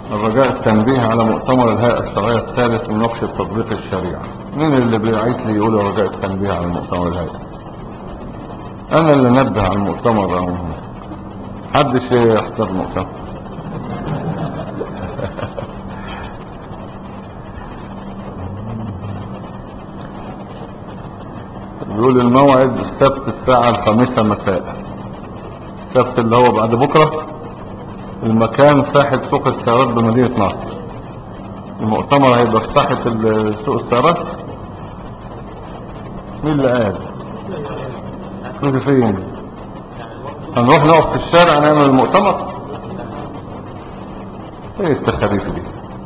الرجاء التنبيه على مؤتمر الهيئة الشرعية الثالث من نقش تطبيق الشريعة مين اللي بيعيط لي يقول رجاء التنبيه على مؤتمر الهيئة انا اللي نبه على المؤتمر أهو. محدش يحضر المؤتمر بيقول الموعد السبت الساعة الخامسة مساء السبت اللي هو بعد بكرة المكان ساحة سوق السيارات بمدينة نصر المؤتمر هيبقى في ساحة ال- سوق السيارات مين اللي قال كنت فين هنروح نقف في الشارع نعمل المؤتمر ايه التخاريف دي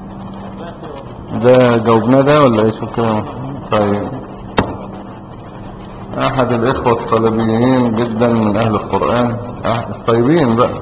ده جاوبنا ده ولا ايه شو كده طيب احد الاخوة الطلبيين جدا من اهل القرآن أح- الطيبين بقى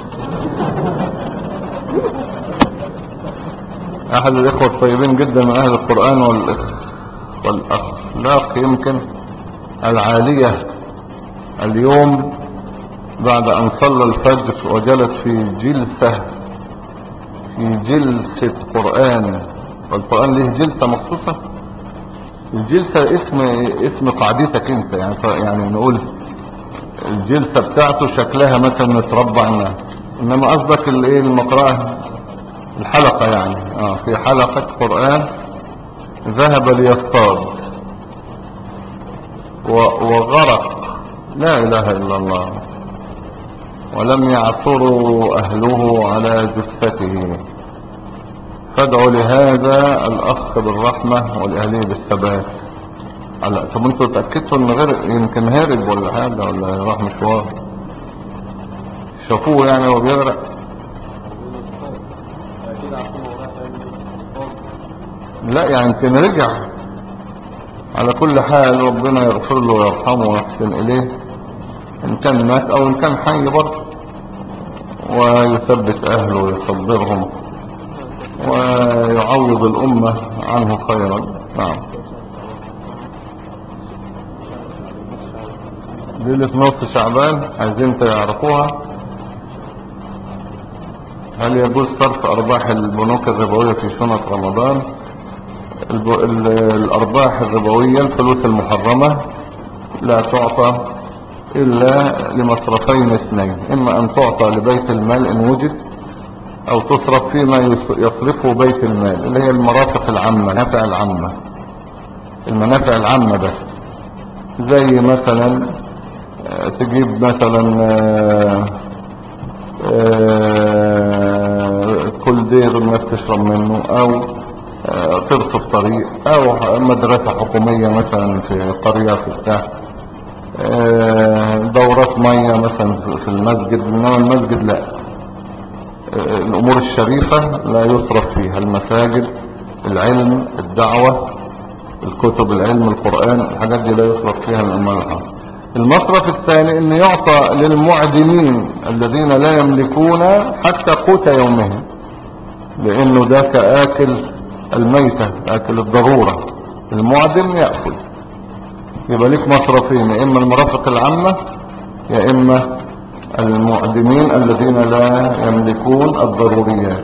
احد الاخوة الطيبين جدا من اهل القرآن والإخ والاخلاق يمكن العالية اليوم بعد ان صلى الفجر وجلس في جلسة في جلسة قرآن والقرآن له جلسة مخصوصة الجلسة اسم اسم قاعدتك انت يعني ف- يعني نقول الجلسة بتاعته شكلها مثلا متربع الناس انما قصدك الايه المقرأة الحلقة يعني اه في حلقة قرآن ذهب ليصطاد و- وغرق لا اله الا الله ولم يعثروا اهله على جثته فادعوا لهذا الاخ بالرحمة والاهلية بالثبات على طب انتوا اتأكدتوا ان غير يمكن هارب ولا حاجة ولا راح مشوار شافوه يعني وهو بيغرق لا يعني يمكن رجع على كل حال ربنا يغفر له ويرحمه ويحسن اليه ان كان مات او ان كان حي برضه ويثبت اهله ويصبرهم ويعوض الامة عنه خيرا نعم ليلة نص شعبان عايزين تعرفوها هل يجوز صرف ارباح البنوك الربوية في شنط رمضان الب... ال... الارباح الربوية الفلوس المحرمة لا تعطى الا لمصرفين اثنين اما ان تعطى لبيت المال ان وجد او تصرف فيما يص- يصرفه بيت المال اللي هي المرافق العامة المنافع العامة المنافع العامة بس زي مثلا آه، تجيب مثلا آه، آه، كل دير الناس تشرب منه او آه، ترصف طريق او مدرسة حكومية مثلا في قرية في بتاع آه، دورات مية مثلا في المسجد انما المسجد لا آه، الامور الشريفة لا يصرف فيها المساجد العلم الدعوة الكتب العلم القرآن الحاجات دي لا يصرف فيها الاموال الحرام المصرف الثاني ان يعطى للمعدمين الذين لا يملكون حتى قوت يومهم لانه ده كآكل الميتة آكل الضرورة المعدم يأكل يبقى ليك مصرفين يا اما المرافق العامة يا اما المعدمين الذين لا يملكون الضروريات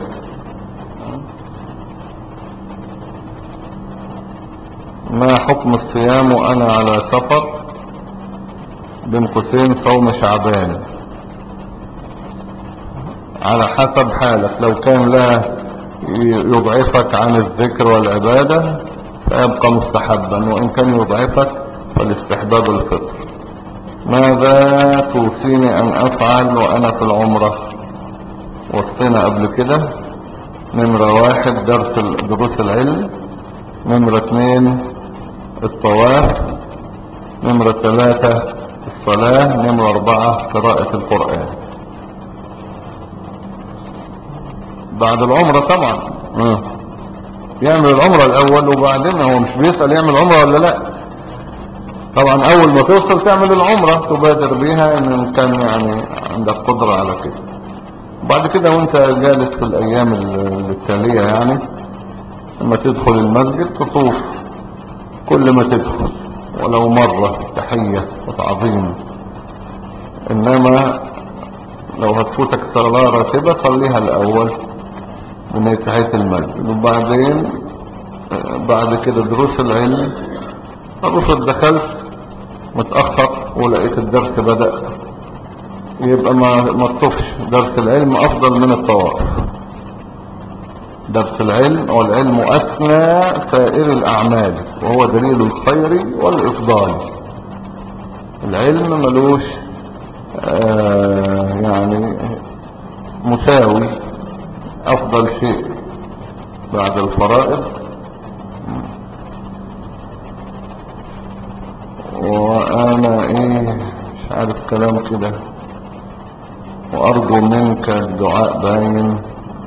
ما حكم الصيام وانا على سفر بين قوسين صوم شعبان على حسب حالك لو كان لا يضعفك عن الذكر والعبادة فيبقى مستحبا وإن كان يضعفك فالاستحباب الفطر ماذا توصيني أن أفعل وأنا في العمرة وصينا قبل كده نمرة واحد درس ال- دروس العلم نمرة اثنين الطواف نمرة ثلاثة الصلاة نمرة أربعة قراءة القرآن بعد العمرة طبعا آه. يعمل العمرة الأول وبعدين هو مش بيسأل يعمل عمرة ولا لا طبعا أول ما توصل تعمل العمرة تبادر بيها إن كان يعني عندك قدرة على كده بعد كده وانت جالس في الأيام ال- التالية يعني لما تدخل المسجد تطوف كل ما تدخل ولو مرة تحية وتعظيم انما لو هتفوتك صلاة راتبة صليها الاول من تحية المسجد وبعدين آه، بعد كده دروس العلم افرض دخلت متأخر ولقيت الدرس بدأ يبقى ما ما تطفش درس العلم افضل من الطواف درس العلم والعلم اثنى سائر الاعمال وهو دليل الخير والافضال العلم ملوش آه يعني مساوي افضل شيء بعد الفرائض وانا ايه مش عارف كلام كده وارجو منك الدعاء باين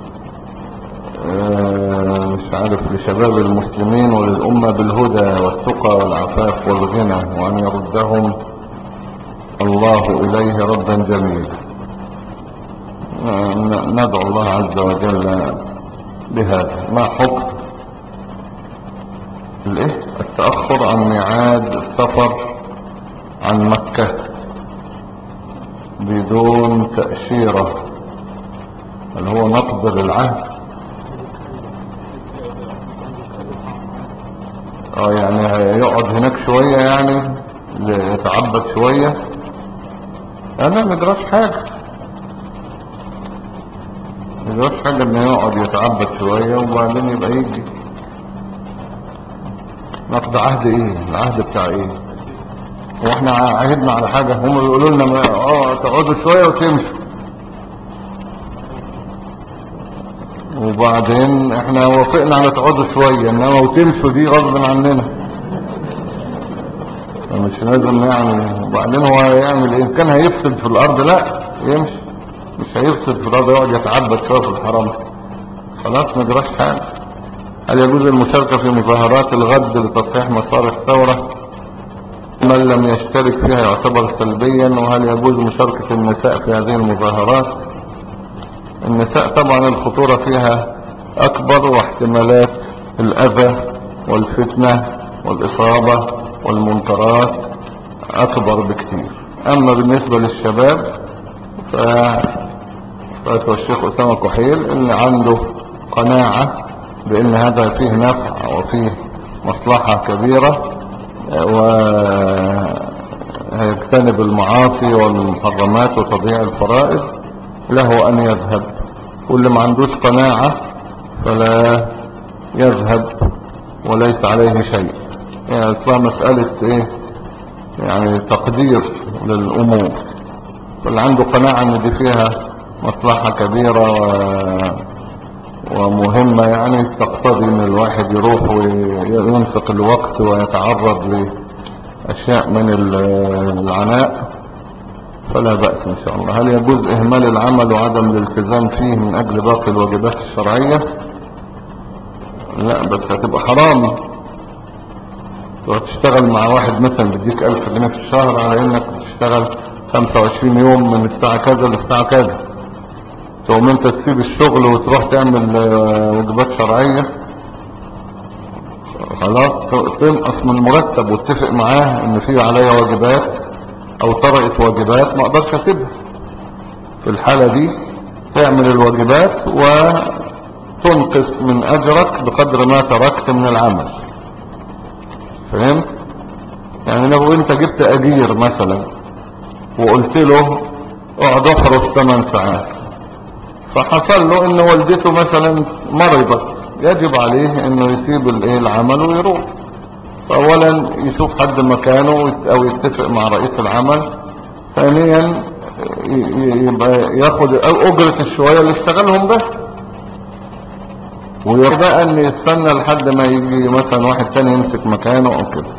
آه، مش عارف لشباب المسلمين وللأمة بالهدى والتقى والعفاف والغنى وأن يردهم الله إليه ردا جميلا آه، ن- ندعو الله عز وجل بهذا ما حكم الايه التأخر عن ميعاد السفر عن مكة بدون تأشيرة اللي هو نقض للعهد اه يعني يقعد هناك شوية يعني يتعبد شوية انا ما جراش حاجة ما جراش حاجة انه يقعد يتعبد شوية وبعدين يبقى يجي نقض عهد ايه العهد بتاع ايه واحنا عهدنا على حاجة هم بيقولوا لنا ما- اه تقعدوا شوية وتمشوا وبعدين احنا وافقنا على تقعدوا شوية انما وتمشوا دي غصب عننا مش لازم يعني وبعدين هو يعمل ايه إن كان هيفسد في الارض لا يمشي مش هيفسد في الارض يقعد يتعبد شوية في الحرم خلاص ما جراش حاجة هل يجوز المشاركة في مظاهرات الغد لتصحيح مسار الثورة من لم يشترك فيها يعتبر سلبيا وهل يجوز مشاركة النساء في هذه المظاهرات النساء طبعا الخطورة فيها أكبر واحتمالات الأذى والفتنة والإصابة والمنكرات أكبر بكتير أما بالنسبة للشباب ف فتوى الشيخ أسامة كحيل اللي عنده قناعة بأن هذا فيه نفع وفيه مصلحة كبيرة وهيجتنب المعاصي والمحرمات وتضييع الفرائض له أن يذهب واللي ما عندوش قناعة فلا يذهب وليس عليه شيء يعني اصلا مسألة ايه يعني تقدير للأمور فاللي عنده قناعة ان دي فيها مصلحة كبيرة و... ومهمة يعني تقتضي ان الواحد يروح وينفق الوقت ويتعرض لأشياء من ال- العناء فلا بأس إن شاء الله هل يجوز إهمال العمل وعدم الالتزام فيه من أجل باقي الواجبات الشرعية لا بس هتبقى حرامي تروح تشتغل مع واحد مثلا بيديك ألف جنيه في الشهر على إنك تشتغل 25 يوم من الساعة كذا للساعة كذا تقوم انت تسيب الشغل وتروح تعمل آه، واجبات شرعية خلاص ت- تنقص من المرتب واتفق معاه ان في عليا واجبات او طرقت واجبات ما اقدرش اسيبها في الحالة دي تعمل الواجبات وتنقص من اجرك بقدر ما تركت من العمل فهمت يعني لو انت جبت اجير مثلا وقلت له اقعد احرس 8 ساعات فحصل له ان والدته مثلا مرضت يجب عليه انه يسيب الايه العمل ويروح فاولا يشوف حد مكانه ويت- او يتفق مع رئيس العمل ثانيا ي- ي- يبقى ياخد اجرة الشوية اللي اشتغلهم بس ويبقى ان يستنى لحد ما يجي مثلا واحد تاني يمسك مكانه او كده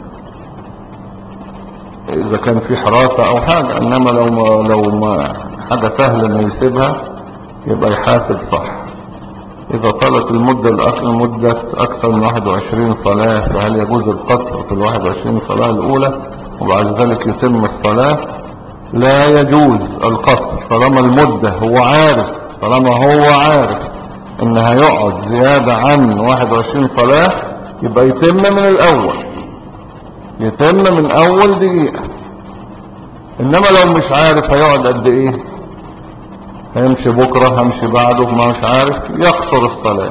اذا كان في حراسة او حاجة انما لو ما لو ما حاجة سهلة انه يسيبها يبقى يحاسب صح اذا طالت المدة الأك- مدة اكثر من 21 صلاة فهل يجوز القصر في ال 21 صلاة الاولى وبعد ذلك يتم الصلاة لا يجوز القصر طالما المدة هو عارف طالما هو عارف ان هيقعد زيادة عن 21 صلاة يبقى يتم من الاول يتم من اول دقيقة انما لو مش عارف هيقعد قد ايه هيمشي بكرة همشي بعده ما مش عارف يقصر الصلاة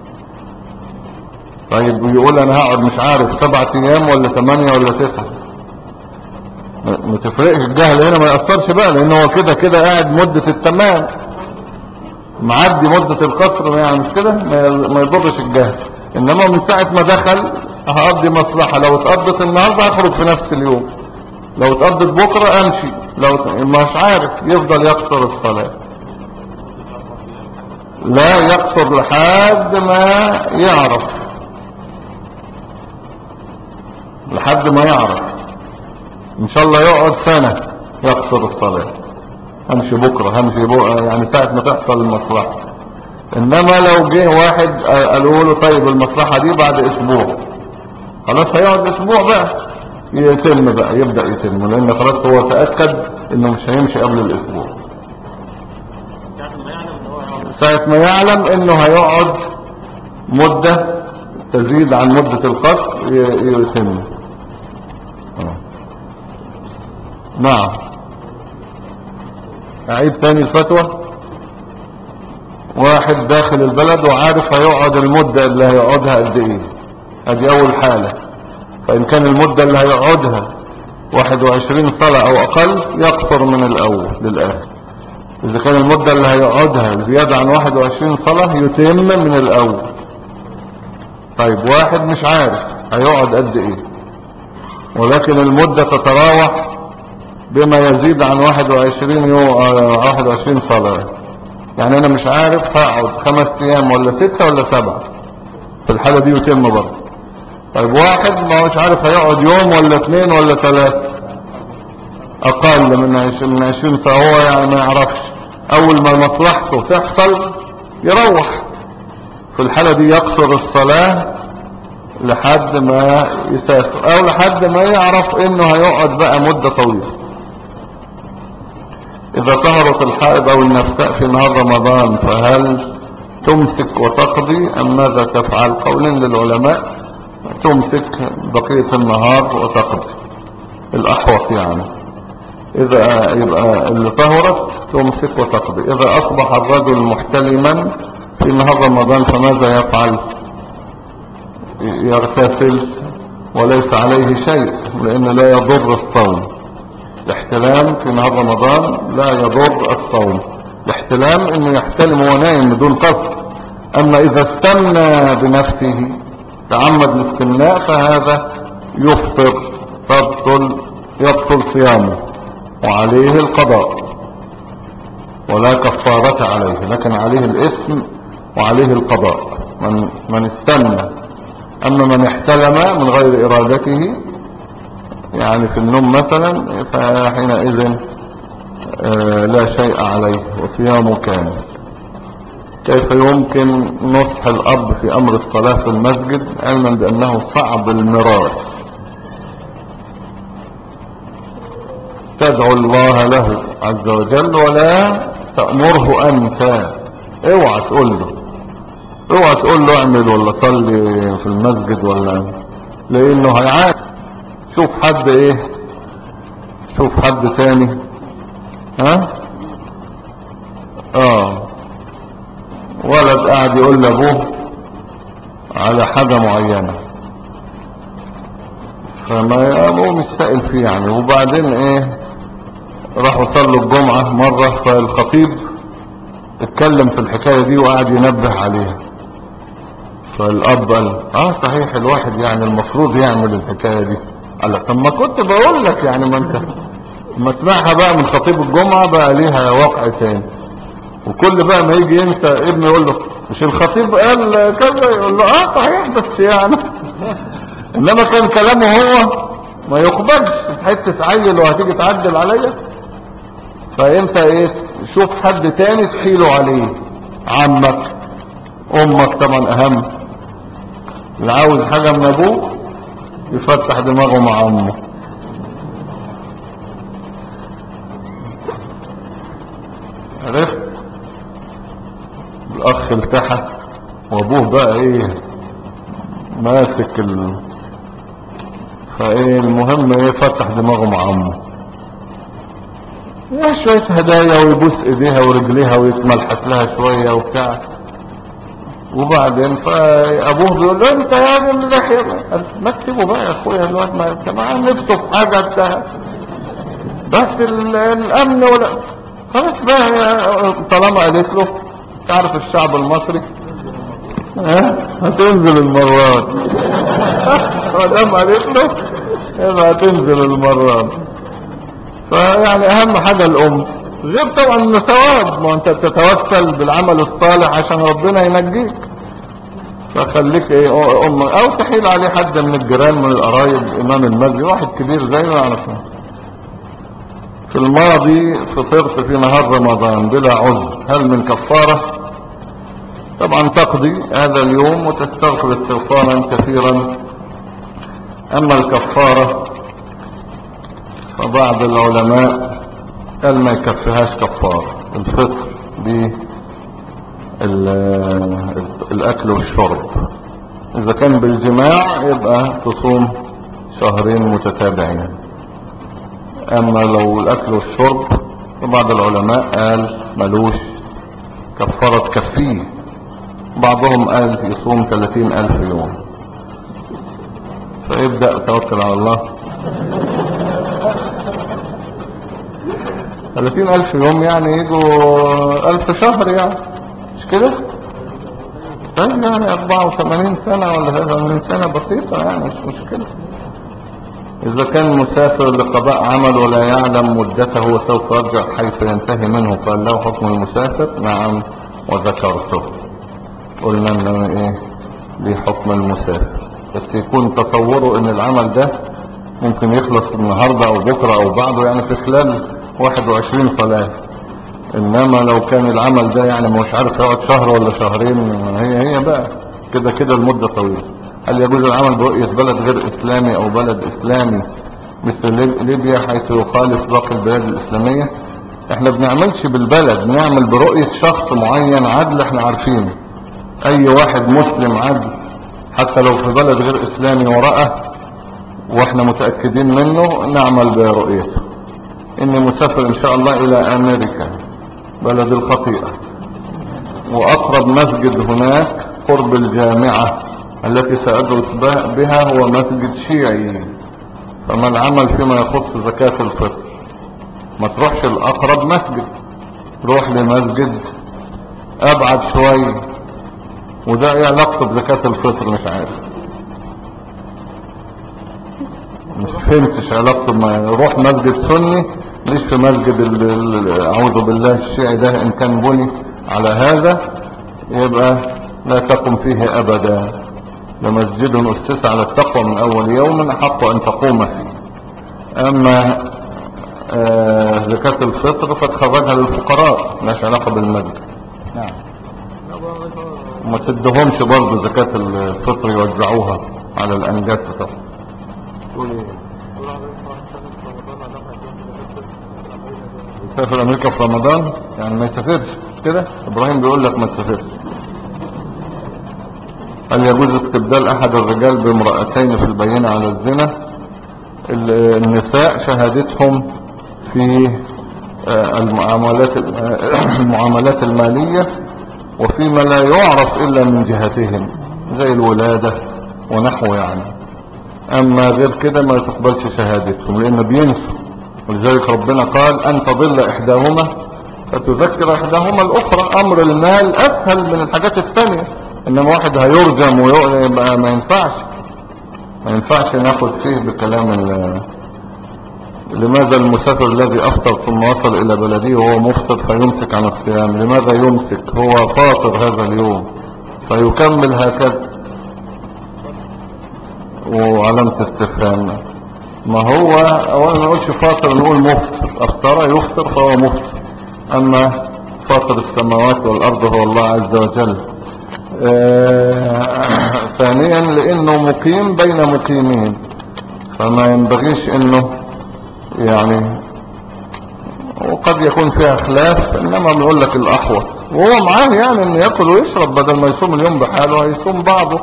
طيب ويقول انا هقعد مش عارف سبعة ايام ولا ثمانية ولا تسعة ما ما تفرقش الجهل هنا ما يأثرش بقى لان هو كده كده قاعد مدة التمام معدي مدة القصر يعني مش كده ما ما يضرش الجهل انما من ساعة ما دخل هقضي مصلحة لو اتقضت النهاردة هخرج في نفس اليوم لو اتقضت بكرة امشي لو ت- مش عارف يفضل يقصر الصلاة لا يقصر لحد ما يعرف لحد ما يعرف ان شاء الله يقعد سنة يقصر الصلاة همشي بكرة همشي بكرة يعني ساعة ما تحصل المصلحة انما لو جه واحد قالوا له طيب المصلحة دي بعد اسبوع خلاص هيقعد اسبوع بقى يتم بقى يبدأ يتم لان خلاص هو تأكد انه مش هيمشي قبل الاسبوع ساعة ما يعلم انه هيقعد مدة تزيد عن مدة القصر ي- يتم آه. نعم اعيد تاني الفتوى واحد داخل البلد وعارف هيقعد المدة اللي هيقعدها قد ايه ادي اول حالة فان كان المدة اللي هيقعدها 21 صلاة او اقل يقصر من الاول للاخر اذا كان المدة اللي هيقعدها زيادة عن 21 صلاة يتم من الاول طيب واحد مش عارف هيقعد قد ايه ولكن المدة تتراوح بما يزيد عن 21 يو... آه، 21 صلاة يعني انا مش عارف هقعد خمس ايام ولا ستة ولا سبعة في الحالة دي يتم برضه طيب واحد ما هوش عارف هيقعد يوم ولا اثنين ولا ثلاثة اقل من عش- من 20 فهو يعني ما يعرفش اول ما مصلحته تحصل يروح في الحالة دي يقصر الصلاة لحد ما يسافر او لحد ما يعرف انه هيقعد بقى مدة طويلة اذا طهرت الحائض او النفساء في نهار رمضان فهل تمسك وتقضي ام ماذا تفعل قولين للعلماء تمسك بقية النهار وتقضي الاحوط يعني اذا يبقى اللي طهرت تمسك وتقضي اذا اصبح الرجل محتلما في نهار رمضان فماذا يفعل يغتسل وليس عليه شيء لان لا يضر الصوم الاحتلام في نهار رمضان لا يضر الصوم الاحتلام انه يحتلم وهو نايم بدون قصد اما اذا استمنى بنفسه تعمد الاستمناء فهذا يفطر تبطل يبطل صيامه وعليه القضاء ولا كفارة عليه لكن عليه الاسم وعليه القضاء من, من استمنى اما من احتلم من غير ارادته يعني في النوم مثلا فحينئذ آه، لا شيء عليه وصيامه كامل كيف يمكن نصح الأب في أمر الصلاة في المسجد علما بأنه صعب المراس تدعو الله له عز وجل ولا تأمره أنت اوعى تقول له اوعى تقول له اعمل ولا صلي في المسجد ولا لانه هيعاني شوف حد ايه شوف حد تاني ها اه ولد قاعد يقول لابوه على حاجة معينة فما ابوه مش سائل فيه يعني وبعدين ايه راحوا صلوا الجمعة مرة فالخطيب اتكلم في الحكاية دي وقعد ينبه عليها فالاب قال اه صحيح الواحد يعني المفروض يعمل الحكاية دي قال طب ما كنت بقول لك يعني ما انت ما اسمعها بقى من خطيب الجمعة بقى ليها وقع تاني وكل بقى ما يجي انت ابنه يقول له مش الخطيب قال كذا يقول له اه صحيح بس يعني انما كان كلامه هو ما يقبلش حتة عيل وهتيجي تعدل عليا فانت ايه شوف حد تاني تحيله عليه عمك امك طبعا اهم اللي عاوز حاجة من ابوه يفتح دماغه مع امه عرفت الاخ التحت وابوه بقى ايه ماسك ال... فايه المهم ايه فتح دماغه مع امه يا شوية هدايا ويبوس ايديها ورجليها ويتملحس لها شوية وبتاع وبعدين فابوه بيقول له انت يا ابن اللحية قال ما تسيبه بقى يا اخويا الواد ما كمان نفسه في حاجة بتاع بس ال- الامن ولا خلاص بقى يا- طالما قالت له تعرف الشعب المصري ها هتنزل المرات ما دام قالت له يبقى هتنزل المرات فيعني اهم حاجة الام غير طبعا انه ثواب ما انت بتتوسل بالعمل الصالح عشان ربنا ينجيك فخليك ايه أو- ام او تحيل عليه حد من الجيران من القرايب امام المسجد واحد كبير زيه يعرفه في الماضي فطرت في نهار رمضان بلا عذر هل من كفارة طبعا تقضي هذا اليوم وتستغفر استغفارا كثيرا اما الكفارة فبعض العلماء قال ما يكفيهاش كفارة الفطر ب الاكل والشرب اذا كان بالجماع يبقى تصوم شهرين متتابعين اما لو الاكل والشرب فبعض العلماء قال ملوش كفارة تكفيه بعضهم قال يصوم 30 الف يوم فيبدأ توكل على الله 30 الف يوم يعني يجوا الف شهر يعني مش كده طيب يعني 84 سنة ولا هذا من سنة بسيطة يعني مش مشكلة إذا كان مسافر لقضاء عمل ولا يعلم مدته وسوف يرجع حيث ينتهي منه قال له حكم المسافر نعم وذكرته قلنا ان ايه دي حكم المسافر بس يكون تصوره ان العمل ده ممكن يخلص النهاردة او بكرة او بعده يعني في خلال 21 صلاة انما لو كان العمل ده يعني مش عارف يقعد شهر ولا شهرين هي هي بقى كده كده المدة طويلة هل يجوز العمل برؤية بلد غير اسلامي او بلد اسلامي مثل ليب- ليبيا حيث يخالف باقي البلاد الاسلامية احنا بنعملش بالبلد بنعمل برؤية شخص معين عدل احنا عارفينه اي واحد مسلم عدل حتى لو في بلد غير اسلامي ورأى واحنا متأكدين منه نعمل برؤيته اني مسافر ان شاء الله الى امريكا بلد الخطيئة واقرب مسجد هناك قرب الجامعة التي سأدرس به- بها هو مسجد شيعي فما العمل فيما يخص زكاة الفطر ما تروحش الاقرب مسجد روح لمسجد ابعد شوية وده ايه علاقته بزكاة الفطر مش عارف مش فهمتش علاقته ما يروح مسجد سني ليش في مسجد ال- ال- اعوذ بالله الشيعي ده ان كان بني على هذا يبقى لا تقم فيه ابدا لمسجد اسس على التقوى من اول يوم احق ان تقوم فيه اما آه، زكاة الفطر فتخرجها للفقراء مش علاقة بالمسجد نعم وما تدهمش برضه زكاة الفطر يوزعوها على الانجاز طبعا تقول ايه يسافر امريكا في رمضان يعني ما يسافرش مش كده ابراهيم بيقول لك ما تسافرش هل يجوز استبدال احد الرجال بامرأتين في البينة على الزنا ال- النساء شهادتهم في آه، المعاملات آه، المعاملات المالية وفيما لا يعرف الا من جهتهم زي الولادة ونحو يعني اما غير كده ما تقبلش شهادتهم لان بينسوا ولذلك ربنا قال ان تضل احداهما فتذكر احداهما الاخرى امر المال اسهل من الحاجات الثانية انما واحد هيرجم ويبقى ما ينفعش ما ينفعش ناخد فيه بكلام ال- لماذا المسافر الذي افطر ثم وصل الى بلده وهو مفطر فيمسك عن الصيام لماذا يمسك هو فاطر هذا اليوم فيكمل هكذا وعلامة استفهام ما هو اولا ما نقولش فاطر نقول مفطر افطر يفطر فهو مفطر اما فاطر السماوات والارض هو الله عز وجل آه، ثانيا لانه مقيم بين مقيمين فما ينبغيش انه يعني وقد يكون فيها خلاف انما بنقول لك الاحوط وهو معاه يعني انه ياكل ويشرب بدل ما يصوم اليوم بحاله هيصوم بعضه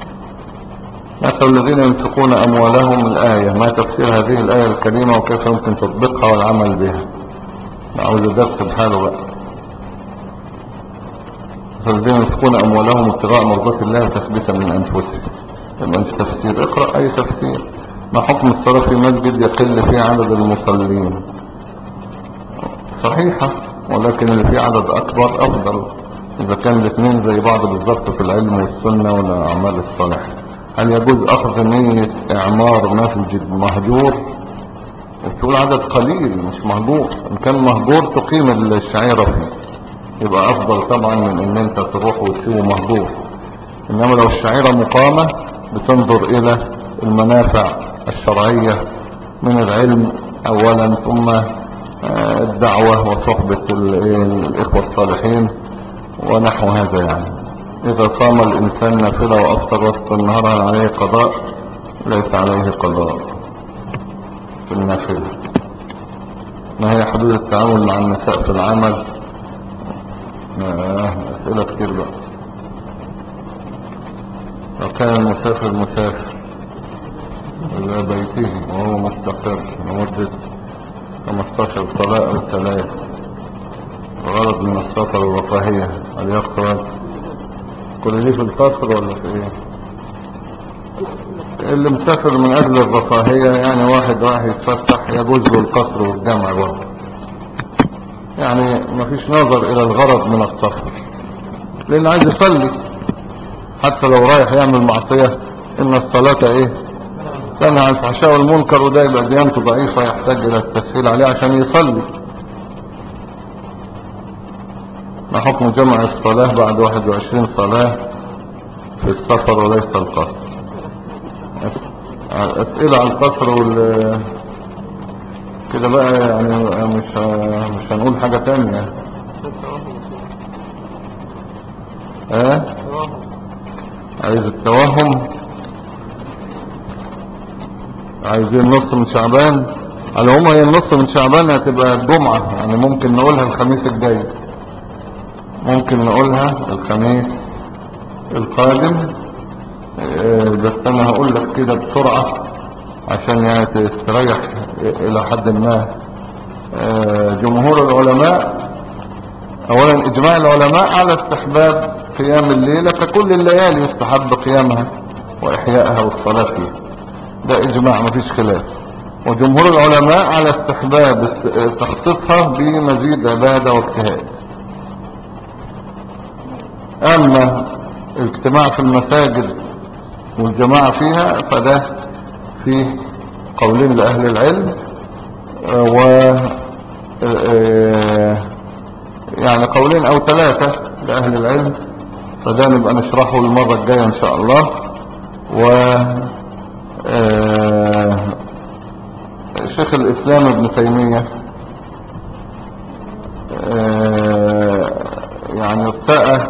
مثل الذين ينفقون أموالهم الآية ما تفسير هذه الآية الكريمة وكيف يمكن تطبيقها والعمل بها عاوز درس بحاله بقى فالذين ينفقون اموالهم ابتغاء مرضات الله وتثبيتا من انفسهم يبقى مش تفسير اقرأ اي تفسير ما حكم الصلاة في مسجد يقل فيه عدد المصلين صحيحة ولكن اللي فيه عدد اكبر افضل اذا كان الاثنين زي بعض بالظبط في العلم والسنة والاعمال الصالحة هل يجوز اخذ نية اعمار مسجد مهجور وتقول عدد قليل مش مهجور ان كان مهجور تقيم الشعيرة فيه يبقى افضل طبعا من ان انت تروح وتسيبه مهجور انما لو الشعيرة مقامة بتنظر الى المنافع الشرعية من العلم اولا ثم آه، الدعوة وصحبة الاخوة الصالحين ونحو هذا يعني اذا صام الانسان نافلة وافطر وسط النهار هل عليه قضاء ليس عليه قضاء في النافلة ما هي حدود التعامل مع النساء في العمل آه اسئلة كتير بقى لو كان المسافر مسافر إلى بيته وهو مستقر لمدة 15 صلاة أو ثلاث غرض من السفر والرفاهية هل يقصد كل دي في القصر ولا في ايه اللي مسافر من اجل الرفاهية يعني واحد راح يتفتح يجوز له القصر والجمع برضه يعني مفيش نظر الى الغرض من السفر لان عايز يصلي حتى لو رايح يعمل معصية ان الصلاة ايه تنهى عن الفحشاء والمنكر وده يبقى ديانته ضعيفة يحتاج الى التسهيل عليه عشان يصلي ما حكم جمع الصلاة بعد 21 صلاة في السفر وليس القصر اسئلة عن القصر وال كده بقى يعني مش مش هنقول حاجة تانية اه عايز التوهم عايزين نص من شعبان على هم هي النص من شعبان هتبقى الجمعة يعني ممكن نقولها الخميس الجاي ممكن نقولها الخميس القادم آه، بس انا هقول لك كده بسرعة عشان يعني تستريح الى حد ما آه، جمهور العلماء اولا اجماع العلماء على استحباب قيام الليلة ككل الليالي يستحب قيامها واحيائها والصلاة فيها ده اجماع مفيش خلاف وجمهور العلماء على استحباب است- تخصيصها بمزيد عبادة واجتهاد اما الاجتماع في المساجد والجماعة فيها فده فيه قولين لأهل العلم آه، و آه، يعني قولين او ثلاثة لأهل العلم فده نبقى نشرحه المرة الجاية ان شاء الله و آه، شيخ الاسلام ابن تيمية آه، يعني ارتأى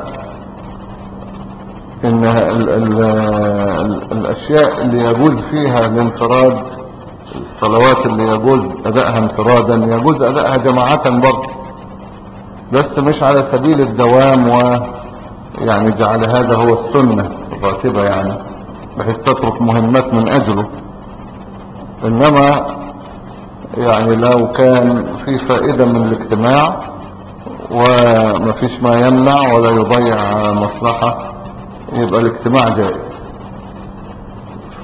ان ال ال ال الاشياء اللي يجوز فيها الانفراد الصلوات اللي يجوز ادائها انفرادا يجوز ادائها جماعة برضه بس مش على سبيل الدوام و يعني جعل هذا هو السنة الراتبة يعني بحيث تترك مهمات من اجله انما يعني لو كان في فائدة من الاجتماع ومفيش ما يمنع ولا يضيع مصلحة يبقى الاجتماع جائز ف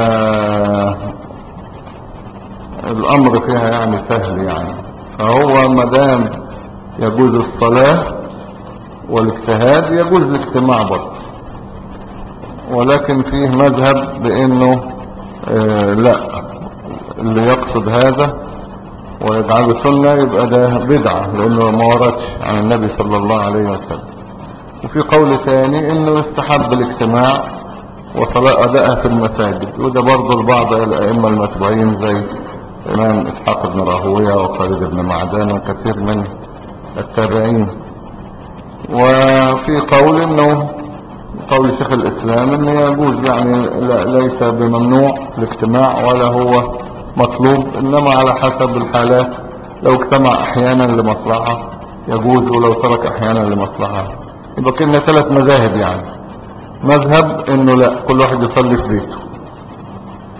الامر فيها يعني سهل يعني فهو مدام يجوز الصلاة والاجتهاد يجوز الاجتماع برضه ولكن فيه مذهب بانه آه لا اللي يقصد هذا ويجعله سنة يبقى ده بدعة لانه ما وردش عن النبي صلى الله عليه وسلم وفي قول ثاني انه يستحب الاجتماع وصلاة ادائها في المساجد وده برضه البعض الائمة المتبوعين زي امام اسحاق بن راهوية وخالد بن معدان وكثير من التابعين وفي قول انه قول شيخ الاسلام انه يجوز يعني لا ليس بممنوع الاجتماع ولا هو مطلوب انما على حسب الحالات لو اجتمع احيانا لمصلحة يجوز ولو ترك احيانا لمصلحة يبقى كنا ثلاث مذاهب يعني مذهب انه لا كل واحد يصلي في بيته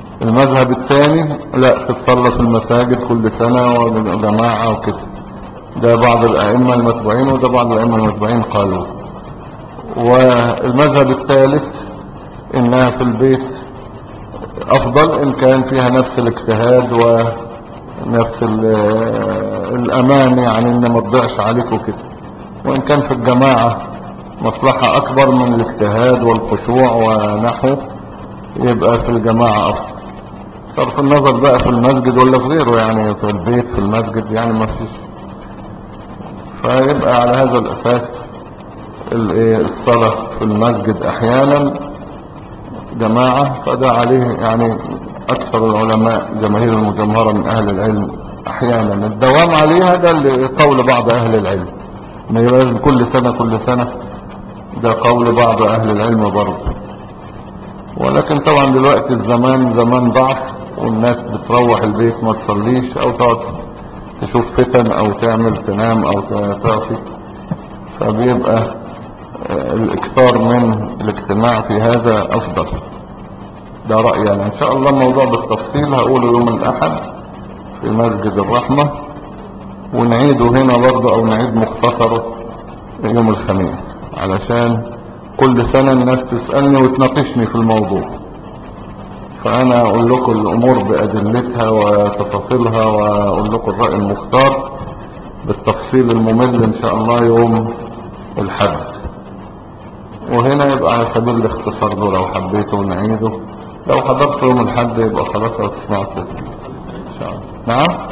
المذهب الثاني لا تتصلى في المساجد كل سنة وجماعة وكده ده بعض الأئمة المتبوعين وده بعض الأئمة المتبوعين قالوا والمذهب الثالث إنها في البيت أفضل إن كان فيها نفس الاجتهاد ونفس الأمان يعني إن ما تضيعش عليك وكده وإن كان في الجماعة مصلحة أكبر من الاجتهاد والخشوع ونحو يبقى في الجماعة أفضل صرف النظر بقى في المسجد ولا في غيره يعني في البيت في المسجد يعني ما فيش فيبقى على هذا الأساس الصلاة في المسجد أحيانا جماعة فده عليه يعني أكثر العلماء جماهير المجمهرة من أهل العلم أحيانا الدوام عليها ده اللي قول بعض أهل العلم ما يبقى لازم كل سنة كل سنة ده قول بعض أهل العلم برضه ولكن طبعا دلوقتي الزمان زمان ضعف والناس بتروح البيت ما تصليش أو تقعد تشوف فتن أو تعمل تنام أو تعصي فبيبقى الاكثار من الاجتماع في هذا افضل ده رأيي يعني ان شاء الله الموضوع بالتفصيل هقوله يوم الاحد في مسجد الرحمة ونعيده هنا برضه او نعيد مختصره يوم الخميس علشان كل سنة الناس تسألني وتناقشني في الموضوع فانا اقول لكم الامور بادلتها وتفاصيلها واقول لكم الرأي المختار بالتفصيل الممل ان شاء الله يوم الحد وهنا يبقى على سبيل الاختصار ده لو حبيته نعيده لو حضرت يوم الحد يبقى خلاص لو تسمعوا التسجيل ان شاء الله نعم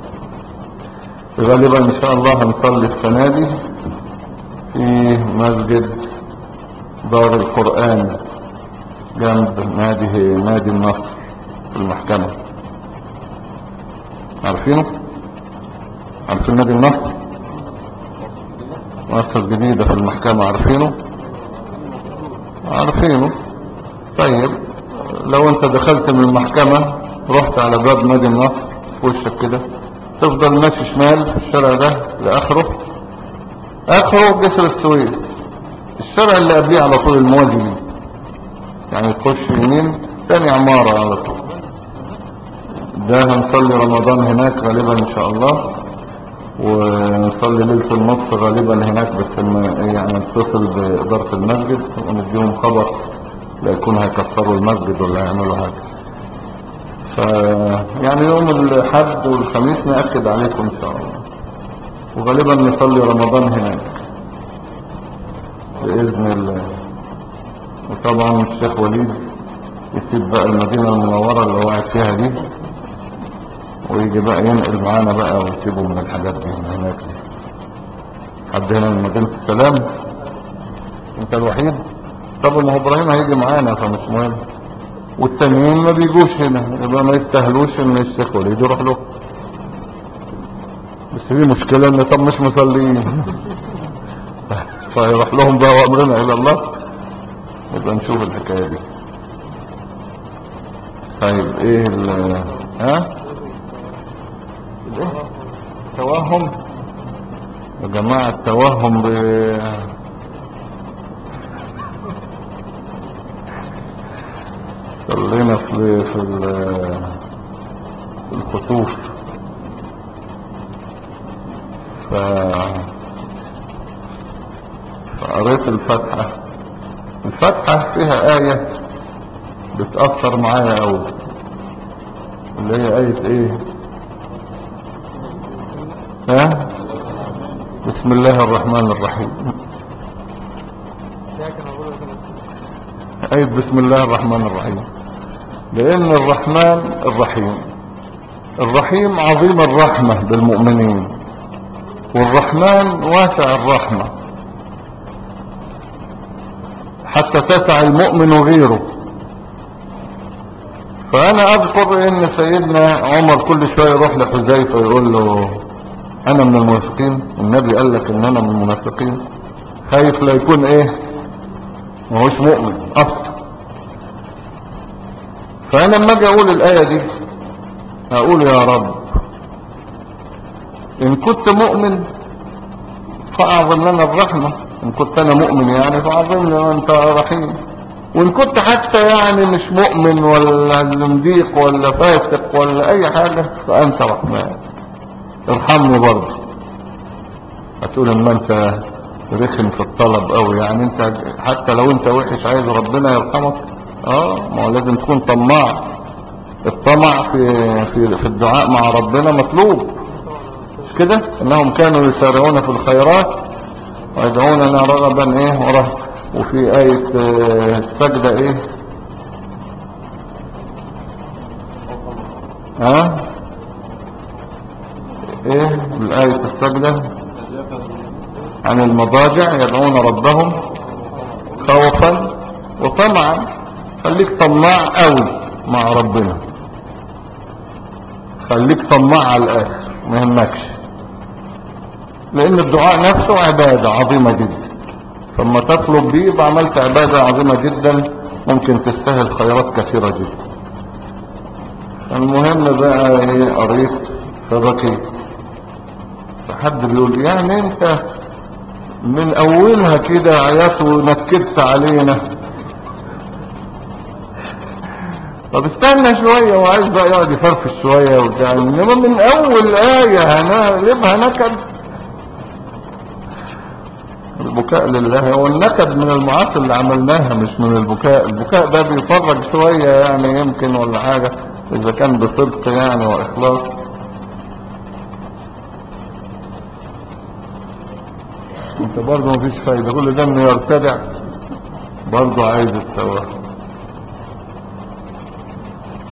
غالبا ان شاء الله هنصلي السنة دي في مسجد دار القرآن جنب نادي نادي النصر في المحكمة عارفينه عارفين نادي النصر مصر جديدة في المحكمة عارفينه عارفينه طيب لو انت دخلت من المحكمة رحت على باب نادي النصر في وشك كده تفضل ماشي شمال في الشارع ده لاخره اخره جسر السويس الشارع اللي قبليه على طول الموازي يعني تخش يمين تاني عمارة على طول ده هنصلي رمضان هناك غالبا ان شاء الله ونصلي ليلة النص غالبا هناك بس يعني نتصل بإدارة المسجد ونديهم خبر لا يكون هيكسروا المسجد ولا يعملوا حاجة ف يعني يوم الحد والخميس نأكد عليكم ان شاء الله وغالبا نصلي رمضان هناك بإذن الله وطبعا الشيخ وليد يسيب بقى المدينة المنورة اللي هو قاعد فيها دي ويجي بقى ينقل معانا بقى ويسيبه من الحاجات دي من هناك دي حد هنا من مدينة السلام انت الوحيد طب ما هو ابراهيم هيجي معانا فمش مهم والتانيين ما بيجوش هنا يبقى ما يستاهلوش ان الشيخ وليد يروح له بس في مشكلة ان طب مش مصلين فيروح لهم بقى وامرنا الى الله يبقى نشوف الحكاية دي طيب ايه ال ها توهم يا جماعة التوهم ب صلينا في في في الخسوف ف فقريت الفتحة الفتحة فيها آية بتأثر معايا أوي اللي هي آية ايه ها بسم الله الرحمن الرحيم آية بسم الله الرحمن الرحيم لأن الرحمن الرحيم الرحيم عظيم الرحمة بالمؤمنين والرحمن واسع الرحمة حتى تسع المؤمن غيره فأنا أذكر إن سيدنا عمر كل شوية يروح لحذيفة يقول له أنا من المنافقين النبي قال لك إن أنا من المنافقين خايف لا يكون إيه ما هوش مؤمن أصلا فأنا لما أجي أقول الآية دي أقول يا رب إن كنت مؤمن فأعظم لنا الرحمة إن كنت أنا مؤمن يعني فأعظم لنا أنت رحيم وإن كنت حتى يعني مش مؤمن ولا زنديق ولا فاسق ولا أي حاجة فأنت رحمن ارحمني برضه هتقول اما انت رخم في الطلب قوي يعني انت حتى لو انت وحش عايز ربنا يرحمك اه ما هو لازم تكون طماع الطمع في في في الدعاء مع ربنا مطلوب مش كده انهم كانوا يسارعون في الخيرات ويدعوننا رغبا ايه ورهبا وفي آية آه، السجدة ايه ها ايه الآية السجدة عن المضاجع يدعون ربهم خوفا وطمعا خليك طماع قوي مع ربنا خليك طماع على الاخر ما يهمكش لان الدعاء نفسه عبادة عظيمة جدا فلما تطلب بيه يبقى عملت عبادة عظيمة جدا ممكن تستاهل خيرات كثيرة جدا المهم بقى ايه قريت فبكيت فحد بيقول يعني انت من اولها كده عيات ونكدت علينا طب استنى شوية وعايز بقى يقعد يفرفش شوية وبتاع انما من اول آية هنقلبها نكد البكاء لله هو النكد من المعاصي اللي عملناها مش من البكاء البكاء ده بيفرج شوية يعني يمكن ولا حاجة اذا كان بصدق يعني واخلاص انت برضه مفيش فايدة كل ده انه يرتدع برضه عايز الثواب